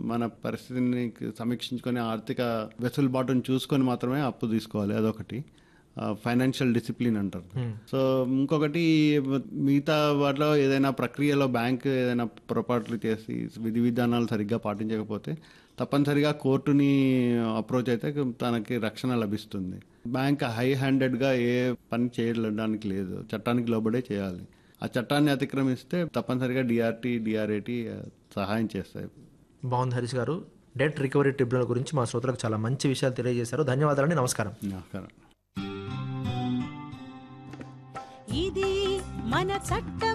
మన పరిస్థితిని సమీక్షించుకొని ఆర్థిక వెసులుబాటును చూసుకొని మాత్రమే అప్పు తీసుకోవాలి అదొకటి ఫైనాన్షియల్ డిసిప్లిన్ అంటారు సో ఇంకొకటి మిగతా వాటిలో ఏదైనా ప్రక్రియలో బ్యాంక్ ఏదైనా పొరపాట్లు చేసి విధి విధానాలు సరిగ్గా పాటించకపోతే తప్పనిసరిగా కోర్టుని అప్రోచ్ అయితే తనకి రక్షణ లభిస్తుంది బ్యాంక్ హై హ్యాండెడ్గా ఏ పని చేయడానికి లేదు చట్టానికి లోబడే చేయాలి ఆ చట్టాన్ని అతిక్రమిస్తే తప్పనిసరిగా డిఆర్టీ డిఆర్ఏటి సహాయం చేస్తాయి బాగుంది హరీష్ గారు డెట్ రికవరీ ట్రిబ్యునల్ గురించి మా శ్రోతలకు చాలా మంచి విషయాలు తెలియజేశారు ధన్యవాదాలండి నమస్కారం నమస్కారం ఇది మన చట్టం